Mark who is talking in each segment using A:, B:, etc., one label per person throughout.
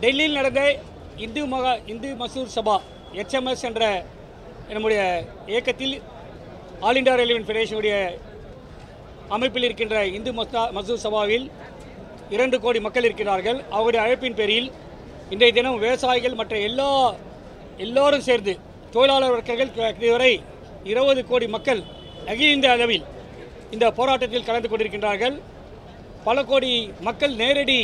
A: டெல்லியில் நடந்த இந்து மகா இந்து மசூர் சபா எச்எம்எஸ் என்ற நம்முடைய இயக்கத்தில் ஆல் இந்தியா ரயில்வே ஃபெடரேஷனுடைய அமைப்பில் இருக்கின்ற இந்து மஸ்தா மசூர் சபாவில் இரண்டு கோடி மக்கள் இருக்கிறார்கள் அவருடைய அழைப்பின் பேரில் இன்றைய தினம் விவசாயிகள் மற்ற எல்லா எல்லோரும் சேர்ந்து தொழிலாளர் வர்க்கங்கள் க- இதுவரை இருபது கோடி மக்கள் அகில இந்திய அளவில் இந்த போராட்டத்தில் கலந்து கொண்டிருக்கின்றார்கள் பல கோடி மக்கள் நேரடி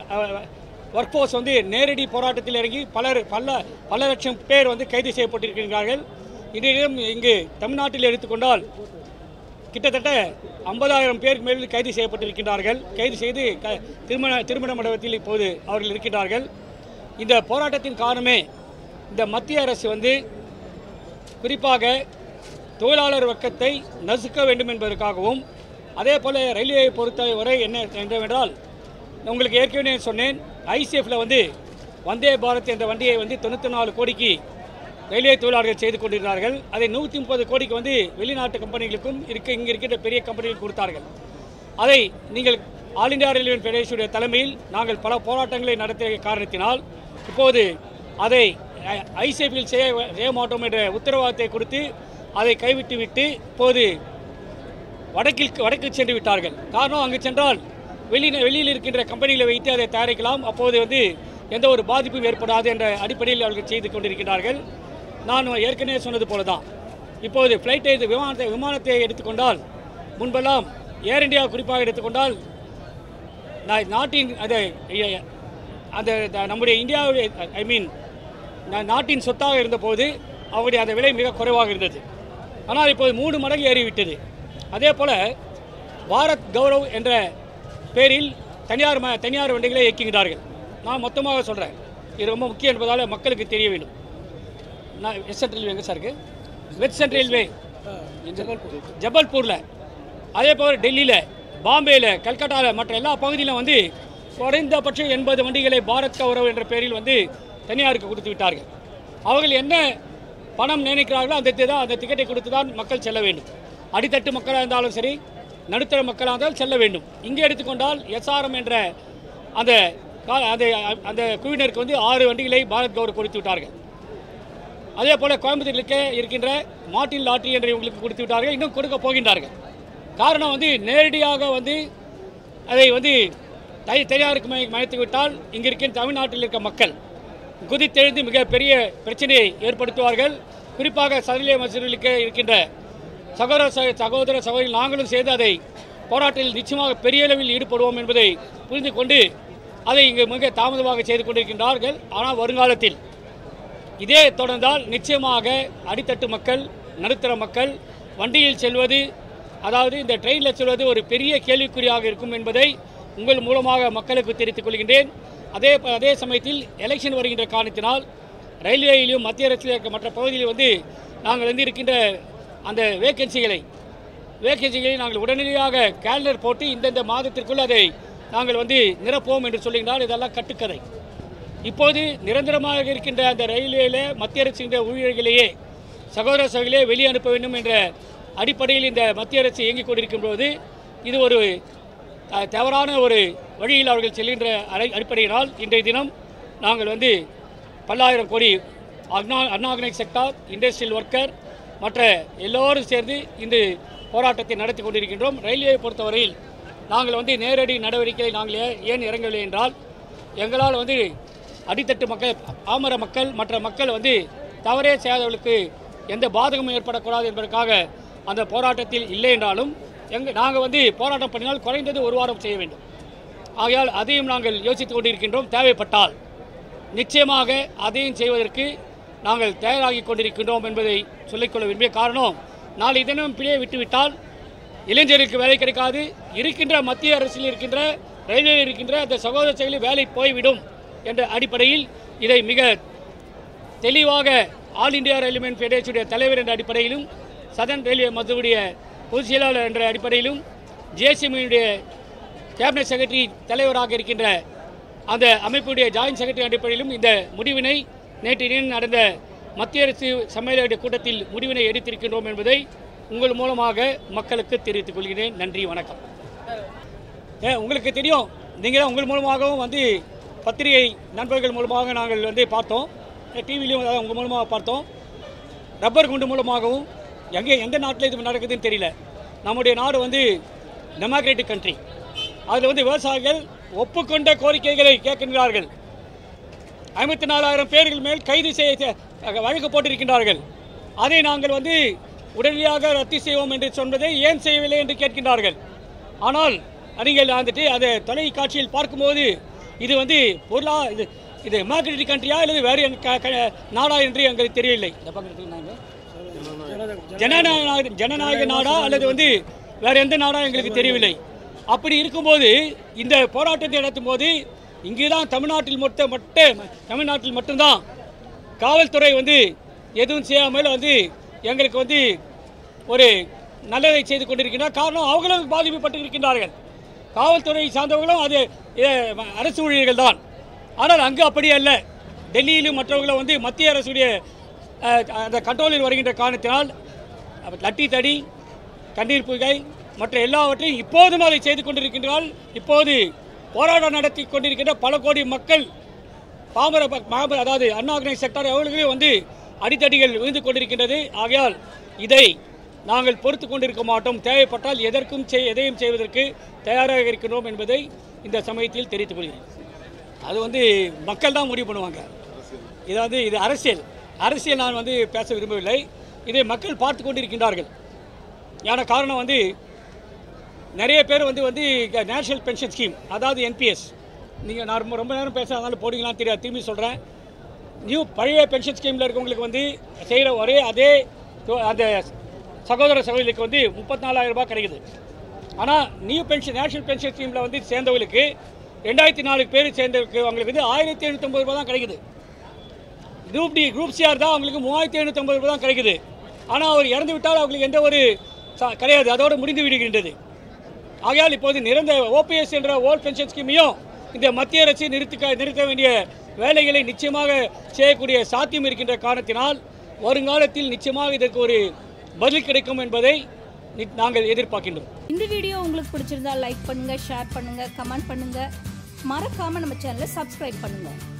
A: ஒர்க் ஃபோர்ஸ் வந்து நேரடி போராட்டத்தில் இறங்கி பலர் பல பல லட்சம் பேர் வந்து கைது செய்யப்பட்டிருக்கிறார்கள் இன்றைய தினம் இங்கு தமிழ்நாட்டில் எடுத்துக்கொண்டால் கிட்டத்தட்ட ஐம்பதாயிரம் பேருக்கு மேல் கைது செய்யப்பட்டிருக்கின்றார்கள் கைது செய்து க திருமண திருமண மண்டபத்தில் இப்போது அவர்கள் இருக்கின்றார்கள் இந்த போராட்டத்தின் காரணமே இந்த மத்திய அரசு வந்து குறிப்பாக தொழிலாளர் வர்க்கத்தை நசுக்க வேண்டும் என்பதற்காகவும் அதே போல் ரயில்வேயை பொறுத்தவரை என்ன என்னவென்றால் உங்களுக்கு ஏற்கனவே சொன்னேன் ஐசிஎஃப்ல வந்து வந்தே பாரத் என்ற வண்டியை வந்து தொண்ணூற்றி நாலு கோடிக்கு ரயில்வே தொழிலாளர்கள் செய்து கொண்டிருந்தார்கள் அதை நூற்றி முப்பது கோடிக்கு வந்து வெளிநாட்டு கம்பெனிகளுக்கும் இருக்க இங்கே இருக்கின்ற பெரிய கம்பெனிகளுக்கு கொடுத்தார்கள் அதை நீங்கள் ஆல் இந்தியா ரயில்வே ஃபெடரேஷனுடைய தலைமையில் நாங்கள் பல போராட்டங்களை நடத்திய காரணத்தினால் இப்போது அதை ஐசிஎஃபில் செய்ய செய்ய மாட்டோம் என்ற உத்தரவாதத்தை கொடுத்து அதை கைவிட்டு விட்டு இப்போது வடக்கில் வடக்கு சென்று விட்டார்கள் காரணம் அங்கு சென்றால் வெளி வெளியில் இருக்கின்ற கம்பெனிகளை வைத்து அதை தயாரிக்கலாம் அப்போது வந்து எந்த ஒரு பாதிப்பும் ஏற்படாது என்ற அடிப்படையில் அவர்கள் செய்து கொண்டிருக்கிறார்கள் நான் ஏற்கனவே சொன்னது போல தான் இப்போது ஃப்ளைட்டை இது விமானத்தை விமானத்தை எடுத்துக்கொண்டால் முன்பெல்லாம் ஏர் இந்தியா குறிப்பாக எடுத்துக்கொண்டால் நான் நாட்டின் அதை ஐய- அந்த த- நம்முடைய இந்தியாவுடைய ஐ மீன் நாட்டின் சொத்தாக இருந்தபோது அவருடைய அந்த விலை மிக குறைவாக இருந்தது ஆனால் இப்போது மூணு மடங்கு ஏறிவிட்டது அதே போல் பாரத் கௌரவ் என்ற பேரில் தனியார் ம தனியார் வண்டிகளை இயக்குகிறார்கள் நான் மொத்தமாக சொல்கிறேன் இது ரொம்ப முக்கியம் என்பதால் மக்களுக்கு தெரிய வேண்டும் நான் வெஸ்ட் சென்ட்ரல் ரயில்வே எங்கே சார் இருக்குது வெஸ்ட் சென்ட்ரல் ரயில்வே ஜபல்பூரில் அதே போல் டெல்லியில் பாம்பேயில் கல்கட்டாவில் மற்ற எல்லா பகுதியிலும் வந்து குறைந்தபட்சம் எண்பது வண்டிகளை பாரத் கௌரவ் என்ற பெயரில் வந்து தனியாருக்கு கொடுத்து விட்டார்கள் அவர்கள் என்ன பணம் நினைக்கிறார்களோ அந்த தான் அந்த டிக்கெட்டை கொடுத்து தான் மக்கள் செல்ல வேண்டும் அடித்தட்டு மக்களாக இருந்தாலும் சரி நடுத்தர மக்களாக இருந்தாலும் செல்ல வேண்டும் இங்கே எடுத்துக்கொண்டால் எஸ்ஆர்எம் என்ற அந்த கா- அந்த அந்த குழுவினருக்கு வந்து ஆறு வண்டிகளை பாரத் கௌரவ் கொடுத்து விட்டார்கள் அதே போல் கோயம்புத்தூரில் இருக்கின்ற மார்ட்டின் லாட்டரி என்று இவங்களுக்கு கொடுத்து விட்டார்கள் இன்னும் கொடுக்க போகின்றார்கள் காரணம் வந்து நேரடியாக வந்து அதை வந்து தை தனியாருக்கு மய- மயத்து விட்டால் இங்கே இருக்கின்ற தமிழ்நாட்டில் இருக்க மக்கள் குதித்தெழுந்து மிகப்பெரிய பிரச்சனையை ஏற்படுத்துவார்கள் குறிப்பாக சதிலே மசூரிலுக்கு இருக்கின்ற சகோதர ச- சகோதர சகோதரி நாங்களும் சேர்ந்து அதை போராட்டத்தில் நிச்சயமாக பெரிய அளவில் ஈடுபடுவோம் என்பதை புரிந்து கொண்டு அதை இங்கு மிக தாமதமாக செய்து கொண்டிருக்கின்றார்கள் ஆனால் வருங்காலத்தில் இதே தொடர்ந்தால் நிச்சயமாக அடித்தட்டு மக்கள் நடுத்தர மக்கள் வண்டியில் செல்வது அதாவது இந்த ட்ரெயினில் செல்வது ஒரு பெரிய கேள்விக்குறியாக இருக்கும் என்பதை உங்கள் மூலமாக மக்களுக்கு தெரிவித்துக் கொள்கின்றேன் அதே அதே சமயத்தில் எலெக்ஷன் வருகின்ற காரணத்தினால் ரயில்வேயிலும் மத்திய அரசில் இருக்க மற்ற பகுதியில் வந்து நாங்கள் வந்து இருக்கின்ற அந்த வேக்கன்சிகளை வேக்கன்சிகளை நாங்கள் உடனடியாக கேலண்டர் போட்டு இந்தந்த மாதத்திற்குள் அதை நாங்கள் வந்து நிரப்புவோம் என்று சொல்லுகின்றால் இதெல்லாம் கட்டுக்கதை இப்போது நிரந்தரமாக இருக்கின்ற அந்த ரயில்வேல மத்திய அரசின் ஊழியர்களையே சகோதர சகோதரிகளே வெளியே அனுப்ப வேண்டும் என்ற அடிப்படையில் இந்த மத்திய அரசு இயங்கிக் கொண்டிருக்கும் போது இது ஒரு அஹ், தவறான ஒரு வழியில் அவர்கள் செல்கின்ற அடை- அடிப்படையினால் இன்றைய தினம் நாங்கள் வந்து பல்லாயிரம் கோடி அக்னா அன்ஆர்கனைஸ் செக்டார் இண்டஸ்ட்ரியல் ஒர்க்கர் மற்ற எல்லோரும் சேர்ந்து இந்த போராட்டத்தை நடத்தி கொண்டிருக்கின்றோம் ரயில்வேயை பொறுத்தவரையில் நாங்கள் வந்து நேரடி நடவடிக்கையை நாங்கள் ஏ- ஏன் இறங்கவில்லை என்றால் எங்களால் வந்து அடித்தட்டு மக்கள் பாமர மக்கள் மற்ற மக்கள் வந்து தவறே செய்யாதவர்களுக்கு எந்த பாதகமும் ஏற்படக்கூடாது என்பதற்காக அந்த போராட்டத்தில் இல்லை என்றாலும் எங்க நாங்கள் வந்து போராட்டம் பண்ணினால் குறைந்தது ஒரு வாரம் செய்ய வேண்டும் ஆகையால் அதையும் நாங்கள் யோசித்துக் கொண்டிருக்கின்றோம் தேவைப்பட்டால் நிச்சயமாக அதையும் செய்வதற்கு நாங்கள் தயாராகி கொண்டிருக்கின்றோம் என்பதை சொல்லிக்கொள்ள விரும்பிய காரணம் நாளை தினம் பிழையை விட்டுவிட்டால் இளைஞருக்கு வேலை கிடைக்காது இருக்கின்ற மத்திய அரசில் இருக்கின்ற ரயில்வேயில் இருக்கின்ற அந்த சகோதர செயலில் வேலை போய்விடும் என்ற அடிப்படையில் இதை மிக தெளிவாக ஆல் இந்தியா ரயில்வே ஃபெடரேஷனுடைய தலைவர் என்ற அடிப்படையிலும் சதன் ரயில்வே மதுவுடைய பொதுச் செயலாளர் என்ற அடிப்படையிலும் ஜேசிமியுடைய கேபினட் செக்ரட்டரி தலைவராக இருக்கின்ற அந்த அமைப்புடைய ஜாயின்ட் செக்ரட்டரி அடிப்படையிலும் இந்த முடிவினை நேற்று தினம் நடந்த மத்திய அரசு சம்மேளன கூட்டத்தில் முடிவினை எடுத்திருக்கின்றோம் என்பதை உங்கள் மூலமாக மக்களுக்கு தெரிவித்துக் கொள்கிறேன் நன்றி வணக்கம் ஏ உங்களுக்கு தெரியும் நீங்கள் தான் உங்கள் மூலமாகவும் வந்து பத்திரிகை நண்பர்கள் மூலமாக நாங்கள் வந்து பார்த்தோம் டிவிலையும் அதாவது உங்கள் மூலமாக பார்த்தோம் ரப்பர் குண்டு மூலமாகவும் எங்கே எந்த நாட்டில் இது நடக்குதுன்னு தெரியல நம்முடைய நாடு வந்து டெமோக்ராட்டிக் கண்ட்ரி அதில் வந்து விவசாயிகள் ஒப்புக்கொண்ட கோரிக்கைகளை கேட்கின்றார்கள் ஐம்பத்தி நாலாயிரம் பேர்கள் மேல் கைது செய்ய வழக்கு போட்டிருக்கின்றார்கள் அதை நாங்கள் வந்து உடனடியாக ரத்து செய்வோம் என்று சொன்னதை ஏன் செய்யவில்லை என்று கேட்கின்றார்கள் ஆனால் நீங்கள் வந்துட்டு அதை தொலைக்காட்சியில் பார்க்கும்போது இது வந்து பொருளா இது இது டெமோக்ராட்டிக் கண்ட்ரியா அல்லது வேறு எங்க- க- க- நாடா என்று எங்களுக்கு தெரியவில்லை இந்த பக்கத்துல நாங்க ஜனநாயக ஜனநாயக நாடா அல்லது வந்து வேற எந்த நாடா எங்களுக்கு தெரியவில்லை அப்படி இருக்கும்போது இந்த போராட்டத்தை நடத்தும் போது இங்கே தான் தமிழ்நாட்டில் மட்டும் மட்டும் தமிழ்நாட்டில் மட்டும்தான் காவல்துறை வந்து எதுவும் செய்யாமல் வந்து எங்களுக்கு வந்து ஒரு நல்லதை செய்து கொண்டிருக்கின்றார் காரணம் அவங்களும் பாதிக்கப்பட்டு இருக்கின்றார்கள் காவல்துறை சார்ந்தவர்களும் அது அஹ், அரசு ஊழியர்கள் தான் ஆனால் அங்கு அப்படி அல்ல டெல்லியிலும் மற்றவர்களும் வந்து மத்திய அரசுடைய அஹ், அந்த கண்ட்ரோலில் வருகின்ற காரணத்தினால் அப்ப லட்டி தடி கண்ணீர் புகை மற்ற எல்லாவற்றையும் இப்போதும் அதை செய்து கொண்டிருக்கின்றால் இப்போது போராட்டம் நடத்தி கொண்டிருக்கின்ற பல கோடி மக்கள் பாமர ப- மாப அதாவது அன்ஆர்கனைஸ் செக்டார் அவர்களே வந்து அடித்தடிகள் விழுந்து கொண்டிருக்கின்றது ஆகையால் இதை நாங்கள் பொறுத்து கொண்டிருக்க மாட்டோம் தேவைப்பட்டால் எதற்கும் செய் எதையும் செய்வதற்கு தயாராக இருக்கின்றோம் என்பதை இந்த சமயத்தில் தெரிவித்துக் கொள்கிறேன் அது வந்து மக்கள் தான் முடிவு பண்ணுவாங்க இது வந்து இது அரசியல் அரசியல் நான் வந்து பேச விரும்பவில்லை இதை மக்கள் பார்த்து கொண்டிருக்கின்றார்கள் ஏன்னா காரணம் வந்து நிறைய பேர் வந்து வந்து நேஷனல் பென்ஷன் ஸ்கீம் அதாவது என்பிஎஸ் நீங்கள் நான் ரொம்ப ரொம்ப நேரம் பேச அதனால போடுங்களான்னு தெரியாது திரும்பி சொல்கிறேன் நியூ பழைய பென்ஷன் ஸ்கீமில் இருக்கவங்களுக்கு வந்து செய்கிற ஒரே அதே தொ- அந்த சகோதர சகோதரிகளுக்கு வந்து முப்பத்தி நாலாயிரம் ரூபாய் கிடைக்குது ஆனால் நியூ பென்ஷன் நேஷனல் பென்ஷன் ஸ்கீமில் வந்து சேர்ந்தவங்களுக்கு ரெண்டாயிரத்தி நாலு பேர் சேர்ந்தவங்களுக்கு அவங்களுக்கு வந்து ஆயிரத்தி எழுநூத்தொம்பது ரூபாய் தான் கிடைக்குது குரூப் டி குரூப் சிஆர் தான் அவங்களுக்கு மூவாயிரத்தி எழுநூத்தொம்பது ரூபாய் தான் கிடைக்குது ஆனால் அவர் இறந்து விட்டால் அவங்களுக்கு எந்த ஒரு ச- கிடையாது அதோடு முடிந்து விடுகின்றது ஆகையால் இப்போது நிரந்த ஓபிஎஸ் என்ற ஓல்ட் பென்ஷன் ஸ்கீமையும் இந்த மத்திய அரசு நிறுத்த நிறுத்த வேண்டிய வேலைகளை நிச்சயமாக செய்யக்கூடிய சாத்தியம் இருக்கின்ற காரணத்தினால் வருங்காலத்தில் நிச்சயமாக இதற்கு ஒரு பதில் கிடைக்கும் என்பதை நி- நாங்கள் எதிர்பார்க்கின்றோம்
B: இந்த வீடியோ உங்களுக்கு பிடிச்சிருந்தா லைக் பண்ணுங்க ஷேர் பண்ணுங்க கமெண்ட் பண்ணுங்க மறக்காம நம்ம சேனலை சப்ஸ்கிரைப் பண்ணுங்க